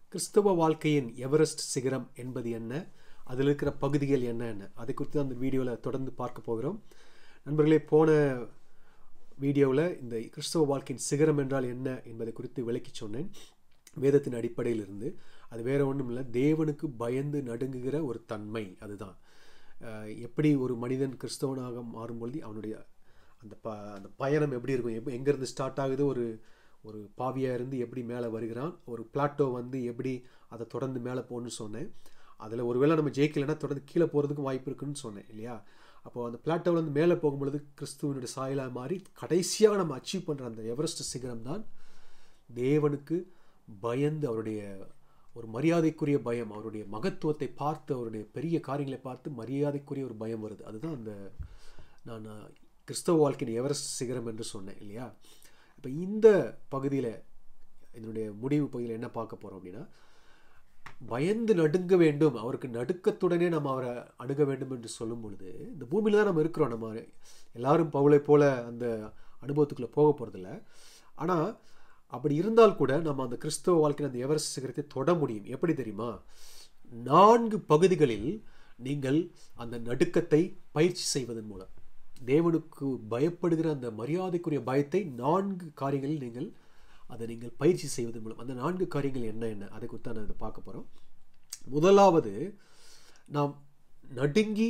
கிறிஸ்தவ வாழ்க்கையின் எவரெஸ்ட் சிகரம் என்பது என்ன அதில் இருக்கிற பகுதிகள் என்ன என்ன அதை குறித்து அந்த வீடியோவில் தொடர்ந்து பார்க்க போகிறோம் நண்பர்களே போன வீடியோவில் இந்த கிறிஸ்தவ வாழ்க்கையின் சிகரம் என்றால் என்ன என்பதை குறித்து விளக்கி சொன்னேன் வேதத்தின் அடிப்படையில் இருந்து அது வேற ஒன்றும் இல்லை தேவனுக்கு பயந்து நடுங்குகிற ஒரு தன்மை அதுதான் அஹ் எப்படி ஒரு மனிதன் கிறிஸ்தவனாக மாறும்பொழுது அவனுடைய அந்த ப அந்த பயணம் எப்படி இருக்கும் எப் எங்கேருந்து ஸ்டார்ட் ஆகுது ஒரு ஒரு பாவியாக இருந்து எப்படி மேலே வருகிறான் ஒரு பிளாட்டோ வந்து எப்படி அதை தொடர்ந்து மேலே போகணும்னு சொன்னேன் அதில் ஒருவேளை நம்ம ஜெயிக்கலைன்னா தொடர்ந்து கீழே போகிறதுக்கும் வாய்ப்பு இருக்குன்னு சொன்னேன் இல்லையா அப்போது அந்த பிளாட்டோவில் வந்து மேலே போகும்பொழுது கிறிஸ்துவனுடைய சாயலாக மாறி கடைசியாக நம்ம அச்சீவ் பண்ணுற அந்த எவரெஸ்ட் சிகரம் தான் தேவனுக்கு பயந்து அவருடைய ஒரு மரியாதைக்குரிய பயம் அவருடைய மகத்துவத்தை பார்த்து அவருடைய பெரிய காரியங்களை பார்த்து மரியாதைக்குரிய ஒரு பயம் வருது அதுதான் அந்த நான் கிறிஸ்தவ வாழ்க்கையின் எவரெஸ்ட் சிகரம் என்று சொன்னேன் இல்லையா இப்போ இந்த பகுதியில் என்னுடைய முடிவு பகுதியில் என்ன பார்க்க போகிறோம் அப்படின்னா பயந்து நடுங்க வேண்டும் அவருக்கு நடுக்கத்துடனே நம்ம அவரை அணுக வேண்டும் என்று சொல்லும் பொழுது இந்த பூமியில் தான் நம்ம இருக்கிறோம் நம்ம எல்லாரும் பவுளை போல அந்த அனுபவத்துக்குள்ளே போக போகிறதில்ல ஆனால் அப்படி இருந்தால் கூட நம்ம அந்த கிறிஸ்தவ வாழ்க்கையில் அந்த எவரெஸ்ட் சிகரத்தை தொட முடியும் எப்படி தெரியுமா நான்கு பகுதிகளில் நீங்கள் அந்த நடுக்கத்தை பயிற்சி செய்வதன் மூலம் தேவனுக்கு பயப்படுகிற அந்த மரியாதைக்குரிய பயத்தை நான்கு காரியங்களில் நீங்கள் அதை நீங்கள் பயிற்சி செய்வதன் மூலம் அந்த நான்கு காரியங்கள் என்ன என்ன அதை குறித்து நான் இதை பார்க்க போகிறோம் முதலாவது நாம் நடுங்கி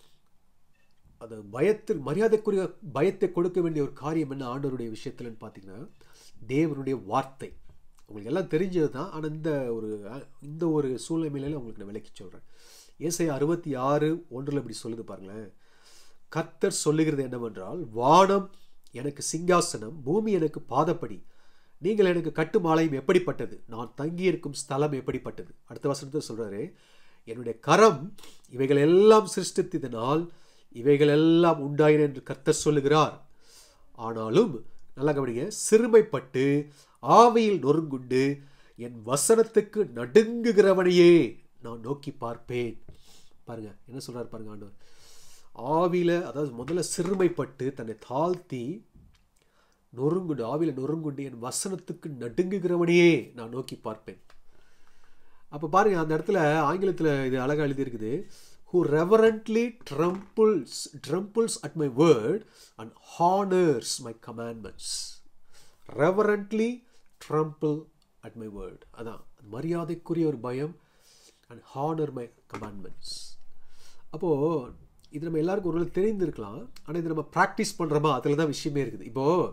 அது பயத்தில் மரியாதைக்குரிய பயத்தை கொடுக்க வேண்டிய ஒரு காரியம் என்ன ஆண்டவருடைய விஷயத்துலன்னு பார்த்தீங்கன்னா தேவனுடைய வார்த்தை உங்களுக்கு எல்லாம் தெரிஞ்சது தான் ஆனால் இந்த ஒரு இந்த ஒரு சூழ்நிலையில உங்களுக்கு நான் விளக்கி சொல்கிறேன் ஏசை அறுபத்தி ஆறு ஒன்றில் இப்படி சொல்லுது பாருங்களேன் கத்தர் சொல்லுகிறது என்னவென்றால் வானம் எனக்கு சிங்காசனம் பூமி எனக்கு பாதப்படி நீங்கள் எனக்கு கட்டுமாலையும் எப்படிப்பட்டது நான் தங்கியிருக்கும் ஸ்தலம் எப்படிப்பட்டது அடுத்த வசனத்தை சொல்கிறாரு என்னுடைய கரம் இவைகள் எல்லாம் சிருஷ்டித்ததனால் இவைகள் எல்லாம் உண்டாயின என்று கர்த்தர் சொல்லுகிறார் ஆனாலும் நல்லா கவனிங்க சிறுமைப்பட்டு ஆவையில் நொறுங்குண்டு என் வசனத்துக்கு நடுங்குகிறவனையே நான் நோக்கி பார்ப்பேன் பாருங்க என்ன சொல்றாரு பாருங்க ஆண்டவர் ஆவியில் அதாவது முதல்ல சிறுமைப்பட்டு தன்னை தாழ்த்தி நொறுங்குண்டு ஆவியில் நொறுங்குண்டு என் வசனத்துக்கு நடுங்குகிறவனையே நான் நோக்கி பார்ப்பேன் அப்போ பாருங்க அந்த இடத்துல ஆங்கிலத்தில் இது அழகாக எழுதியிருக்குது who reverently tramples tramples at my word and honours my commandments reverently trample at my word அதான் மரியாதைக்குரிய ஒரு பயம் அண்ட் ஹானர் மை கமாண்ட்மெண்ட்ஸ் அப்போது இது நம்ம எல்லாருக்கும் ஒரு நாள் தெரிந்திருக்கலாம் ஆனால் இது நம்ம ப்ராக்டிஸ் பண்ணுறோமா அதில் தான் விஷயமே இருக்குது இப்போது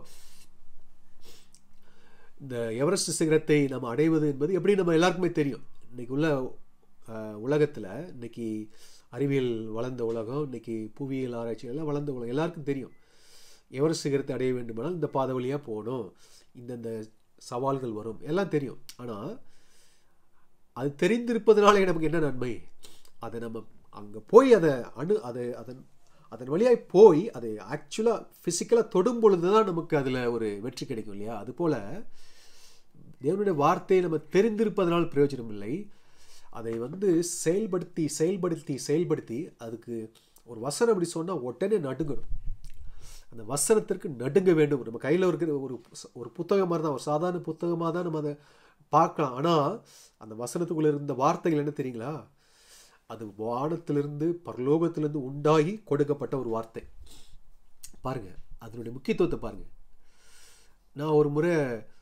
இந்த எவரெஸ்ட் சிகரத்தை நம்ம அடைவது என்பது எப்படி நம்ம எல்லாருக்குமே தெரியும் இன்றைக்கி உள்ள உலகத்தில் இன்றைக்கி அறிவியல் வளர்ந்த உலகம் இன்றைக்கி புவியியல் ஆராய்ச்சி எல்லாம் வளர்ந்த உலகம் எல்லாருக்கும் தெரியும் எவரெஸ்ட் சிகரத்தை அடைய வேண்டுமானால் இந்த பாதை வழியாக போகணும் இந்தந்த சவால்கள் வரும் எல்லாம் தெரியும் ஆனால் அது தெரிந்திருப்பதனால நமக்கு என்ன நன்மை அதை நம்ம அங்கே போய் அதை அணு அதை அதன் அதன் வழியாக போய் அதை ஆக்சுவலாக ஃபிசிக்கலாக தொடும் பொழுது தான் நமக்கு அதில் ஒரு வெற்றி கிடைக்கும் இல்லையா அதுபோல் தேவனுடைய வார்த்தையை நம்ம தெரிந்திருப்பதனால் பிரயோஜனம் இல்லை அதை வந்து செயல்படுத்தி செயல்படுத்தி செயல்படுத்தி அதுக்கு ஒரு வசனம் அப்படி சொன்னால் உடனே நடுங்கணும் அந்த வசனத்திற்கு நடுங்க வேண்டும் நம்ம கையில் இருக்கிற ஒரு ஒரு புத்தகம் மாதிரி தான் ஒரு சாதாரண புத்தகமாக தான் நம்ம அதை பார்க்கலாம் ஆனால் அந்த வசனத்துக்குள்ளே இருந்த வார்த்தைகள் என்ன தெரியுங்களா அது வானத்திலிருந்து பரலோகத்திலிருந்து உண்டாகி கொடுக்கப்பட்ட ஒரு வார்த்தை பாருங்கள் அதனுடைய முக்கியத்துவத்தை பாருங்கள் நான் ஒரு முறை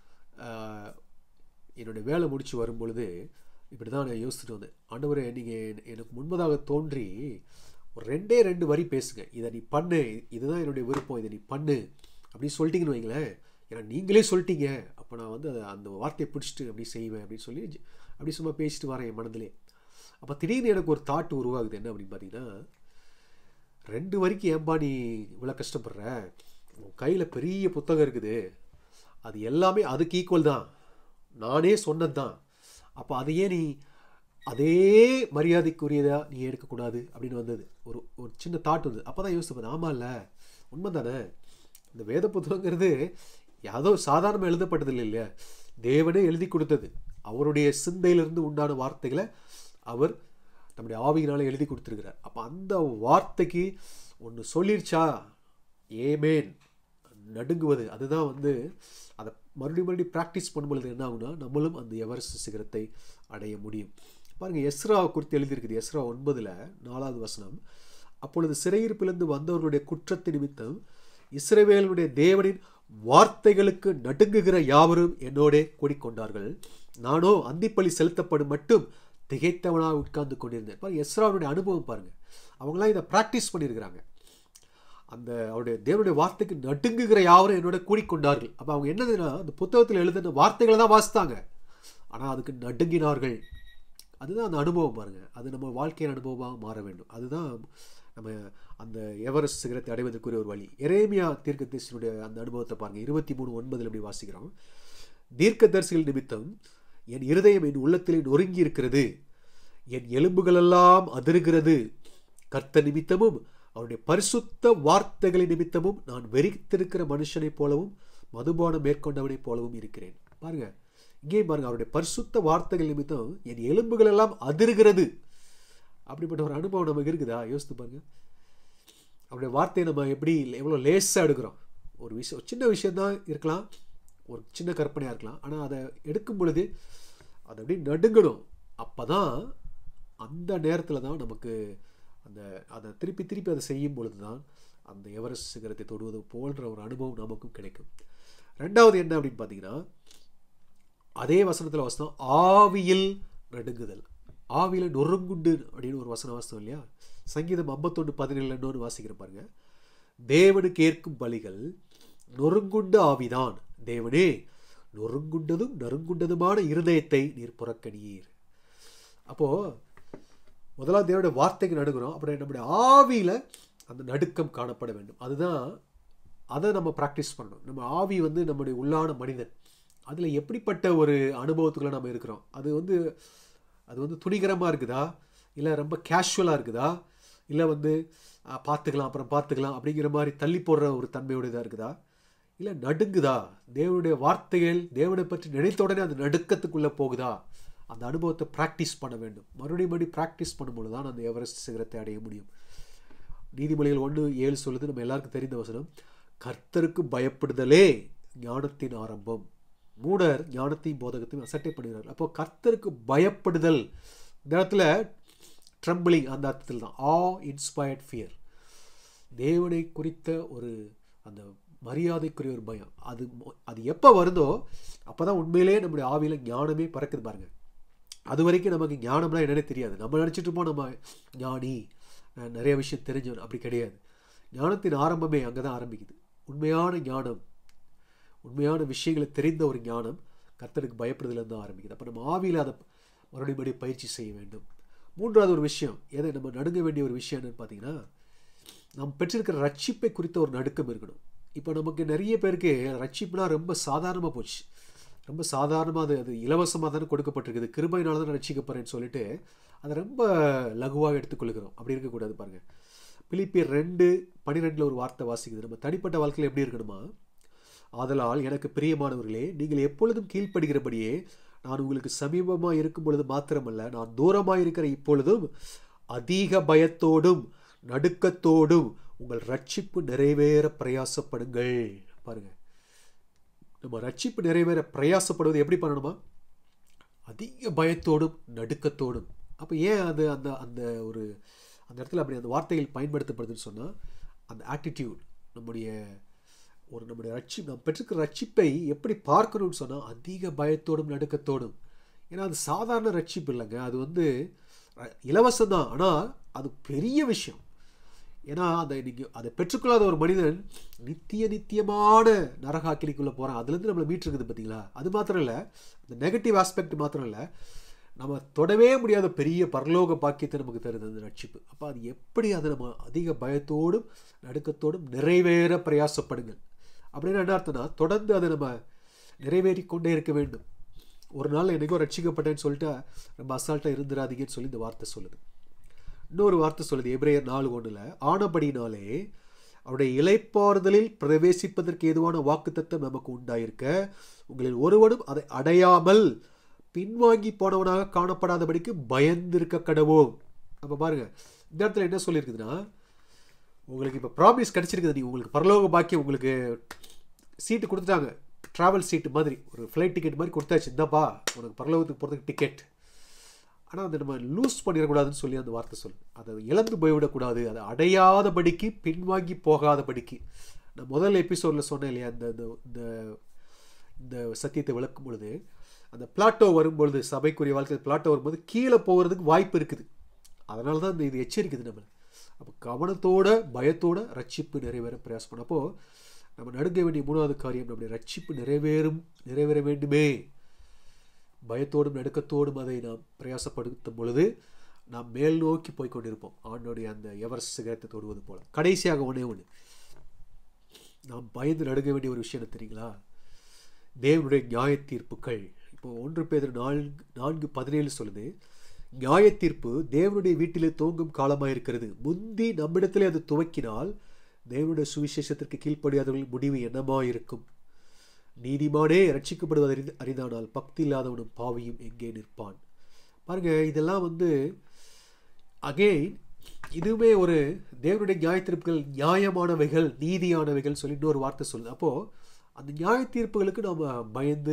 என்னுடைய வேலை முடித்து வரும் பொழுது இப்படி தான் நான் யோசிச்சுட்டு வந்தேன் ஆண்டவரே நீங்கள் எனக்கு முன்பதாக தோன்றி ஒரு ரெண்டே ரெண்டு வரி பேசுங்க இதை நீ பண்ணு இதுதான் என்னுடைய விருப்பம் இதை நீ பண்ணு அப்படின்னு சொல்லிட்டீங்கன்னு வைங்களேன் ஏன்னா நீங்களே சொல்லிட்டீங்க அப்போ நான் வந்து அதை அந்த வார்த்தையை பிடிச்சிட்டு அப்படி செய்வேன் அப்படின்னு சொல்லி அப்படி சும்மா பேசிட்டு வரேன் என் மனதிலே அப்போ திடீர்னு எனக்கு ஒரு தாட் உருவாகுது என்ன அப்படின்னு பார்த்தீங்கன்னா ரெண்டு வரைக்கும் ஏன்பா நீ இவ்வளோ கஷ்டப்படுற உன் கையில் பெரிய புத்தகம் இருக்குது அது எல்லாமே அதுக்கு ஈக்குவல் தான் நானே சொன்னது தான் அப்போ அதையே நீ அதே மரியாதைக்குரியதாக நீ எடுக்கக்கூடாது அப்படின்னு வந்தது ஒரு ஒரு சின்ன தாட் வந்தது அப்போ தான் யோசிப்பேன் ஆமாம் இல்லை உண்மை தானே இந்த வேத புத்தகங்கிறது யாதோ சாதாரணமாக எழுதப்பட்டது இல்லை இல்லையா தேவனே எழுதி கொடுத்தது அவருடைய சிந்தையிலிருந்து உண்டான வார்த்தைகளை அவர் நம்முடைய ஆவியினால் எழுதி கொடுத்துருக்கிறார் அப்போ அந்த வார்த்தைக்கு ஒன்று சொல்லிருச்சா ஏமேன் நடுங்குவது அதுதான் வந்து அதை மறுபடியும் மறுபடியும் ப்ராக்டிஸ் பண்ணும்பொழுது என்ன ஆகும்னா நம்மளும் அந்த எவரெஸ்ட் சிகரத்தை அடைய முடியும் பாருங்கள் எஸ்ரா குறித்து எழுதியிருக்குது எஸ்ரா ஒன்பதில் நாலாவது வசனம் அப்பொழுது சிறையிருப்பிலிருந்து வந்தவர்களுடைய குற்றத்தை நிமித்தம் இஸ்ரவேலுடைய தேவனின் வார்த்தைகளுக்கு நடுங்குகிற யாவரும் என்னோடே கூடிக்கொண்டார்கள் நானோ அந்திப்பள்ளி செலுத்தப்படும் மட்டும் திகைத்தவனாக உட்கார்ந்து கொண்டிருந்தேன் பாருங்க எஸ்ராவுடைய அனுபவம் பாருங்கள் அவங்களாம் இதை ப்ராக்டிஸ் பண்ணியிருக்கிறாங்க அந்த அவருடைய தேவனுடைய வார்த்தைக்கு நடுங்குகிற யாவரும் என்னோட கூடிக்கொண்டார்கள் அப்போ அவங்க என்னதுன்னா அந்த புத்தகத்தில் எழுதின வார்த்தைகளை தான் வாசித்தாங்க ஆனால் அதுக்கு நடுங்கினார்கள் அதுதான் அந்த அனுபவம் பாருங்கள் அது நம்ம வாழ்க்கையின் அனுபவமாக மாற வேண்டும் அதுதான் நம்ம அந்த எவரெஸ்ட் சிகரத்தை அடைவதற்குரிய ஒரு வழி எரேமியா தீர்க்கதரிசியினுடைய அந்த அனுபவத்தை பாருங்கள் இருபத்தி மூணு ஒன்பதில் எப்படி வாசிக்கிறோம் தீர்க்கதரிசிகள் நிமித்தம் என் இருதயம் என் உள்ளத்திலே நொறுங்கி இருக்கிறது என் எலும்புகளெல்லாம் அதிருகிறது கர்த்த நிமித்தமும் அவருடைய பரிசுத்த வார்த்தைகளின் நிமித்தமும் நான் வெறித்திருக்கிற மனுஷனைப் போலவும் மதுபானம் மேற்கொண்டவனைப் போலவும் இருக்கிறேன் பாருங்க இங்கேயும் பாருங்க அவருடைய பரிசுத்த வார்த்தைகள் நிமித்தம் என் எலும்புகள் எல்லாம் அதிருகிறது அப்படிப்பட்ட ஒரு அனுபவம் நமக்கு இருக்குதா யோசித்து பாருங்க அவருடைய வார்த்தையை நம்ம எப்படி எவ்வளோ லேஸாக எடுக்கிறோம் ஒரு விஷயம் சின்ன விஷயந்தான் இருக்கலாம் ஒரு சின்ன கற்பனையாக இருக்கலாம் ஆனால் அதை எடுக்கும் பொழுது அதை அப்படியே நடுங்கணும் அப்போ தான் அந்த நேரத்தில் தான் நமக்கு அந்த அதை திருப்பி திருப்பி அதை செய்யும் பொழுது தான் அந்த எவரெஸ்ட் சிகரத்தை தொடுவது போன்ற ஒரு அனுபவம் நமக்கும் கிடைக்கும் ரெண்டாவது என்ன அப்படின்னு பார்த்தீங்கன்னா அதே வசனத்தில் வசனம் ஆவியில் நடுங்குதல் ஆவியில் நொறுங்குண்டு அப்படின்னு ஒரு வசனம் வாசனம் இல்லையா சங்கீதம் ஐம்பத்தொன்று பதினேழு இன்னொன்று வாசிக்கிற பாருங்க தேவனுக்கு ஏற்கும் பலிகள் நொறுங்குண்ட ஆவிதான் தேவனே நொறுங்குண்டதும் நறுங்குண்டதுமான இருதயத்தை நீர் புறக்கணியீர் அப்போது முதலாவது தேவனுடைய வார்த்தைக்கு நடுக்கிறோம் அப்புறம் நம்முடைய ஆவியில் அந்த நடுக்கம் காணப்பட வேண்டும் அதுதான் அதை நம்ம ப்ராக்டிஸ் பண்ணணும் நம்ம ஆவி வந்து நம்முடைய உள்ளான மனிதன் அதில் எப்படிப்பட்ட ஒரு அனுபவத்துக்குள்ள நம்ம இருக்கிறோம் அது வந்து அது வந்து துணிகரமாக இருக்குதா இல்லை ரொம்ப கேஷுவலாக இருக்குதா இல்லை வந்து பார்த்துக்கலாம் அப்புறம் பார்த்துக்கலாம் அப்படிங்கிற மாதிரி தள்ளி போடுற ஒரு தன்மையுடையதாக இருக்குதா இல்லை நடுங்குதா தேவனுடைய வார்த்தைகள் தேவனை பற்றி நினைத்த உடனே அந்த நடுக்கத்துக்குள்ளே போகுதா அந்த அனுபவத்தை ப்ராக்டிஸ் பண்ண வேண்டும் மறுபடியும் மறுபடியும் ப்ராக்டிஸ் பண்ணும்பொழுது தான் அந்த எவரெஸ்ட் சிகரத்தை அடைய முடியும் நீதிமொழிகள் ஒன்று ஏழு சொல்லுது நம்ம எல்லாருக்கும் தெரிந்த வசனம் கர்த்தருக்கு பயப்படுதலே ஞானத்தின் ஆரம்பம் மூடர் ஞானத்தையும் போதகத்தையும் அசட்டை பண்ணுகிறார்கள் அப்போ கர்த்தருக்கு பயப்படுதல் இந்த இடத்துல ட்ரம்பிளிங் அந்த அர்த்தத்தில் தான் ஆ இன்ஸ்பயர்ட் ஃபியர் தேவனை குறித்த ஒரு அந்த மரியாதைக்குரிய ஒரு பயம் அது அது எப்போ வருதோ அப்போ தான் உண்மையிலேயே நம்முடைய ஆவியில் ஞானமே பறக்குது பாருங்கள் அது வரைக்கும் நமக்கு ஞானம்லாம் என்னன்னே தெரியாது நம்ம நினச்சிட்டு இருப்போம் நம்ம ஞானி நிறைய விஷயம் தெரிஞ்சவன் அப்படி கிடையாது ஞானத்தின் ஆரம்பமே அங்கே தான் ஆரம்பிக்குது உண்மையான ஞானம் உண்மையான விஷயங்களை தெரிந்த ஒரு ஞானம் கர்த்தருக்கு பயப்படுதலேருந்து தான் ஆரம்பிக்குது அப்போ நம்ம ஆவியில் அதை மறுபடியும் மறுபடியும் பயிற்சி செய்ய வேண்டும் மூன்றாவது ஒரு விஷயம் எதை நம்ம நடுங்க வேண்டிய ஒரு விஷயம் என்னன்னு பார்த்தீங்கன்னா நாம் பெற்றிருக்கிற ரட்சிப்பை குறித்த ஒரு நடுக்கம் இருக்கணும் இப்போ நமக்கு நிறைய பேருக்கு ரட்சிப்புனா ரொம்ப சாதாரணமாக போச்சு ரொம்ப சாதாரணமாக அது அது இலவசமாக தானே கொடுக்கப்பட்டிருக்குது கிருபையினால தான் ரட்சிக்கப்படுறேன்னு சொல்லிட்டு அதை ரொம்ப லகுவாக எடுத்துக்கொள்கிறோம் அப்படி இருக்கக்கூடாது பாருங்கள் பிலிப்பியர் ரெண்டு பன்னிரெண்டில் ஒரு வார்த்தை வாசிக்குது நம்ம தனிப்பட்ட வாழ்க்கையில் எப்படி இருக்கணுமா ஆதலால் எனக்கு பிரியமானவர்களே நீங்கள் எப்பொழுதும் கீழ்ப்படுகிறபடியே நான் உங்களுக்கு சமீபமாக இருக்கும் பொழுது மாத்திரமல்ல நான் தூரமாக இருக்கிற இப்பொழுதும் அதிக பயத்தோடும் நடுக்கத்தோடும் உங்கள் ரட்சிப்பு நிறைவேற பிரயாசப்படுங்கள் பாருங்க நம்ம ரட்சிப்பு நிறைவேற பிரயாசப்படுவது எப்படி பண்ணணுமா அதிக பயத்தோடும் நடுக்கத்தோடும் அப்போ ஏன் அது அந்த அந்த ஒரு அந்த இடத்துல அப்படி அந்த வார்த்தைகள் பயன்படுத்தப்படுதுன்னு சொன்னால் அந்த ஆட்டிடியூட் நம்முடைய ஒரு நம்முடைய ரட்சி நாம் பெற்றிருக்கிற ரட்சிப்பை எப்படி பார்க்கணும்னு சொன்னால் அதிக பயத்தோடும் நடுக்கத்தோடும் ஏன்னா அது சாதாரண ரட்சிப்பு இல்லைங்க அது வந்து இலவசம் தான் ஆனால் அது பெரிய விஷயம் ஏன்னா அதை நீங்கள் அதை பெற்றுக்கொள்ளாத ஒரு மனிதன் நித்திய நித்தியமான நரகாக்கிலிக்குள்ளே போகிறான் அதுலேருந்து நம்மளை மீட்டிருக்குது பார்த்தீங்களா அது மாத்திரம் இல்லை இந்த நெகட்டிவ் ஆஸ்பெக்ட் மாத்திரம் இல்லை நம்ம தொடவே முடியாத பெரிய பரலோக பாக்கியத்தை நமக்கு தருது அந்த ரட்சிப்பு அப்போ அது எப்படி அதை நம்ம அதிக பயத்தோடும் நடுக்கத்தோடும் நிறைவேற பிரயாசப்படுங்கள் அப்படின்னு என்ன அர்த்தம்னா தொடர்ந்து அதை நம்ம நிறைவேறி கொண்டே இருக்க வேண்டும் ஒரு நாள் என்றைக்கோ ரட்சிக்கப்பட்டேன்னு சொல்லிட்டு ரொம்ப அசால்ட்டாக இருந்துடாதீங்கன்னு சொல்லி இந்த வார்த்தை சொல்லுது இன்னொரு வார்த்தை சொல்லுது எப்ரேயர் நாலு ஒன்றில் ஆனபடினாலே அவருடைய இலைப்பாறுதலில் பிரவேசிப்பதற்கு ஏதுவான வாக்குத்தத்தம் நமக்கு உண்டாயிருக்க உங்களில் ஒருவனும் அதை அடையாமல் பின்வாங்கி போனவனாக காணப்படாதபடிக்கு பயந்திருக்க கடவோம் அப்போ பாருங்க இந்த இடத்துல என்ன சொல்லியிருக்குதுன்னா உங்களுக்கு இப்போ ப்ராமிஸ் கிடச்சிருக்குது நீ உங்களுக்கு பரலோக பாக்கியம் உங்களுக்கு சீட்டு கொடுத்துட்டாங்க ட்ராவல் சீட்டு மாதிரி ஒரு ஃப்ளைட் டிக்கெட் மாதிரி கொடுத்தாச்சு இந்தாப்பா உனக்கு பரலோகத்துக்கு போகிறதுக்கு டிக்கெட் ஆனால் அதை நம்ம லூஸ் பண்ணிடக்கூடாதுன்னு சொல்லி அந்த வார்த்தை சொல்லு அதை இழந்து போய்விடக்கூடாது அதை அடையாதபடிக்கு பின்வாங்கி போகாதபடிக்கு நான் முதல் எபிசோடில் சொன்னேன் இல்லையா இந்த இந்த இந்த இந்த சத்தியத்தை விளக்கும் பொழுது அந்த பிளாட்டோ வரும்பொழுது சபைக்குரிய வாழ்க்கை பிளாட்டோ வரும்போது கீழே போகிறதுக்கு வாய்ப்பு இருக்குது அதனால தான் இந்த இது எச்சரிக்குது நம்மளை அப்போ கவனத்தோட பயத்தோட ரட்சிப்பு நிறைவேற பிரயாசம் பண்ண அப்போ நம்ம நடுங்க வேண்டிய மூணாவது காரியம் நம்முடைய ரட்சிப்பு நிறைவேறும் நிறைவேற வேண்டுமே பயத்தோடும் நடுக்கத்தோடும் அதை நாம் பிரயாசப்படுத்தும் பொழுது நாம் மேல் நோக்கி போய் கொண்டிருப்போம் ஆண்டோடைய அந்த எவரெஸ்ட் சிகரத்தை தொடுவது போல கடைசியாக ஒன்றே ஒன்று நாம் பயந்து நடுங்க வேண்டிய ஒரு விஷயம் என்ன தெரியுங்களா தேவனுடைய நியாய தீர்ப்புகள் இப்போ ஒன்று பேர் நான்கு நான்கு பதினேழு சொல்லுது நியாய தீர்ப்பு தேவனுடைய வீட்டிலே தோங்கும் காலமாக இருக்கிறது முந்தி நம்மிடத்திலே அது துவக்கினால் தேவனுடைய சுவிசேஷத்திற்கு கீழ்ப்படியாதவர்களின் முடிவு என்னமாக இருக்கும் நீதிமானே ரட்சிக்கப்படுவது அறிந்து அறிந்தானால் பக்தி இல்லாதவனும் பாவியும் எங்கே நிற்பான் பாருங்க இதெல்லாம் வந்து அகெயின் இதுவுமே ஒரு தேவனுடைய நியாய தீர்ப்புகள் நியாயமானவைகள் நீதியானவைகள் சொல்லி இன்னொரு வார்த்தை சொல்லுது அப்போது அந்த நியாய தீர்ப்புகளுக்கு நாம் பயந்து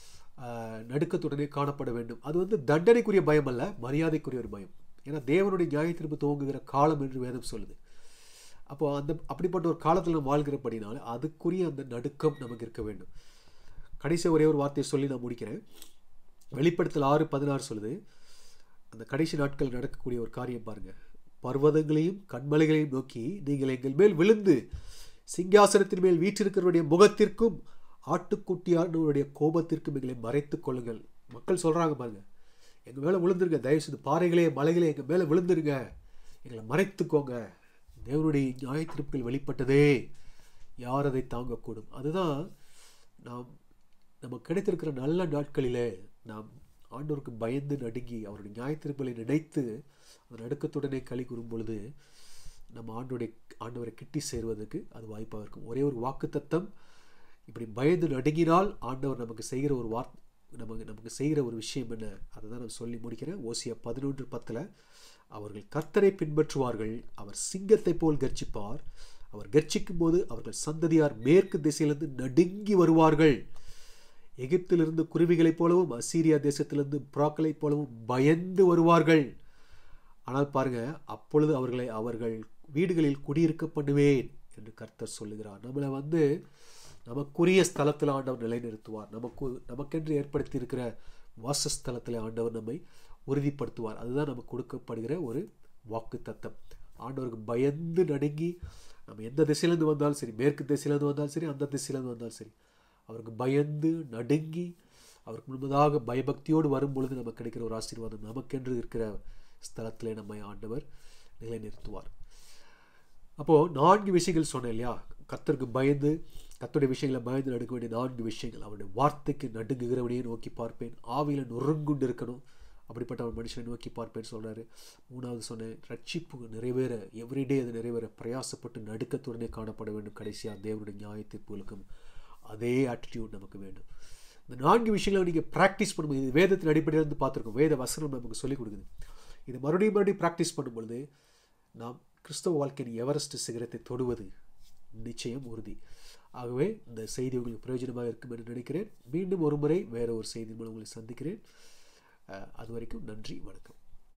நடுக்கத்துடனே காணப்பட வேண்டும் அது வந்து தண்டனைக்குரிய பயம் அல்ல மரியாதைக்குரிய ஒரு பயம் ஏன்னா தேவனுடைய நியாய தீர்ப்பு துவங்குகிற காலம் என்று வேதம் சொல்லுது அப்போ அந்த அப்படிப்பட்ட ஒரு காலத்தில் நம்ம வாழ்கிறபடினால அதுக்குரிய அந்த நடுக்கம் நமக்கு இருக்க வேண்டும் கடைசி ஒரே ஒரு வார்த்தையை சொல்லி நான் முடிக்கிறேன் வெளிப்படுத்தல் ஆறு பதினாறு சொல்லுது அந்த கடைசி நாட்கள் நடக்கக்கூடிய ஒரு காரியம் பாருங்கள் பர்வதங்களையும் கண்மலைகளையும் நோக்கி நீங்கள் எங்கள் மேல் விழுந்து சிங்காசனத்தின் மேல் வீற்றிருக்கிறவருடைய முகத்திற்கும் ஆட்டுக்குட்டியானவருடைய கோபத்திற்கும் எங்களை மறைத்து கொள்ளுங்கள் மக்கள் சொல்கிறாங்க பாருங்க எங்கள் மேலே விழுந்துருங்க தயவுசெய்து பாறைகளே மலைகளே எங்கள் மேலே விழுந்துருங்க எங்களை மறைத்துக்கோங்க தேவனுடைய நியாய திருப்புகள் வெளிப்பட்டதே யார் அதை தாங்கக்கூடும் அதுதான் நாம் நமக்கு கிடைத்திருக்கிற நல்ல நாட்களிலே நாம் ஆண்டோருக்கு பயந்து நடுங்கி அவருடைய நியாய திருப்பலை நினைத்து அந்த நடுக்கத்துடனே களி கூறும் பொழுது நம்ம ஆண்டோடைய ஆண்டவரை கிட்டி சேர்வதற்கு அது வாய்ப்பாக இருக்கும் ஒரே ஒரு வாக்கு தத்தம் இப்படி பயந்து நடுங்கினால் ஆண்டவர் நமக்கு செய்கிற ஒரு வார் நமக்கு நமக்கு செய்கிற ஒரு விஷயம் என்ன அதை தான் நான் சொல்லி முடிக்கிறேன் ஓசியா பதினொன்று பத்தில் அவர்கள் கர்த்தரை பின்பற்றுவார்கள் அவர் சிங்கத்தை போல் கர்ச்சிப்பார் அவர் கர்ச்சிக்கும் போது அவர்கள் சந்ததியார் மேற்கு திசையிலிருந்து நடுங்கி வருவார்கள் எகிப்திலிருந்து குருவிகளைப் போலவும் அசீரியா தேசத்திலிருந்து புறாக்களைப் போலவும் பயந்து வருவார்கள் ஆனால் பாருங்க அப்பொழுது அவர்களை அவர்கள் வீடுகளில் குடியிருக்க பண்ணுவேன் என்று கர்த்தர் சொல்லுகிறார் நம்மளை வந்து நமக்குரிய ஸ்தலத்தில் ஆண்டவர் நிலைநிறுத்துவார் நமக்கு நமக்கென்று ஏற்படுத்தி இருக்கிற வாசஸ்தலத்தில் ஆண்டவர் நம்மை உறுதிப்படுத்துவார் அதுதான் நமக்கு கொடுக்கப்படுகிற ஒரு வாக்கு தத்தம் ஆண்டவருக்கு பயந்து நடுங்கி நம்ம எந்த திசையிலேருந்து வந்தாலும் சரி மேற்கு திசையிலேருந்து வந்தாலும் சரி அந்த திசையிலேருந்து வந்தாலும் சரி அவருக்கு பயந்து நடுங்கி அவருக்கு முன்பதாக பயபக்தியோடு வரும் பொழுது நமக்கு கிடைக்கிற ஒரு ஆசீர்வாதம் நமக்கென்று இருக்கிற ஸ்தலத்திலே நம்மை ஆண்டவர் நிலைநிறுத்துவார் அப்போது நான்கு விஷயங்கள் சொன்னேன் இல்லையா கத்தருக்கு பயந்து கத்துடைய விஷயங்களை பயந்து நடுக்க வேண்டிய நான்கு விஷயங்கள் அவருடைய வார்த்தைக்கு நடுங்குகிறவனையே நோக்கி பார்ப்பேன் ஆவியில் நொறுங்குண்டு இருக்கணும் அப்படிப்பட்ட ஒரு மனுஷனை நோக்கி பார்ப்பேன்னு சொல்கிறாரு மூணாவது சொன்னேன் ரட்சிப்பு நிறைவேற எவ்ரிடே அது நிறைவேற பிரயாசப்பட்டு நடுக்கத்துடனே காணப்பட வேண்டும் கடைசியாக தேவனுடைய நியாய தீர்ப்புகளுக்கும் அதே ஆட்டிடியூட் நமக்கு வேண்டும் இந்த நான்கு விஷயங்களை நீங்கள் ப்ராக்டிஸ் பண்ணும்போது இது வேதத்தின் அடிப்படையில் இருந்து பார்த்துருக்கோம் வேத வசனம் நமக்கு சொல்லிக் கொடுக்குது இது மறுபடியும் மறுபடியும் ப்ராக்டிஸ் பண்ணும்பொழுது நாம் கிறிஸ்தவ வாழ்க்கையின் எவரெஸ்ட் சிகரத்தை தொடுவது நிச்சயம் உறுதி ஆகவே இந்த செய்தி உங்களுக்கு பிரயோஜனமாக இருக்கும் என்று நினைக்கிறேன் மீண்டும் ஒரு முறை வேறு ஒரு செய்தி மூலம் உங்களை சந்திக்கிறேன் அது வரைக்கும் நன்றி வணக்கம்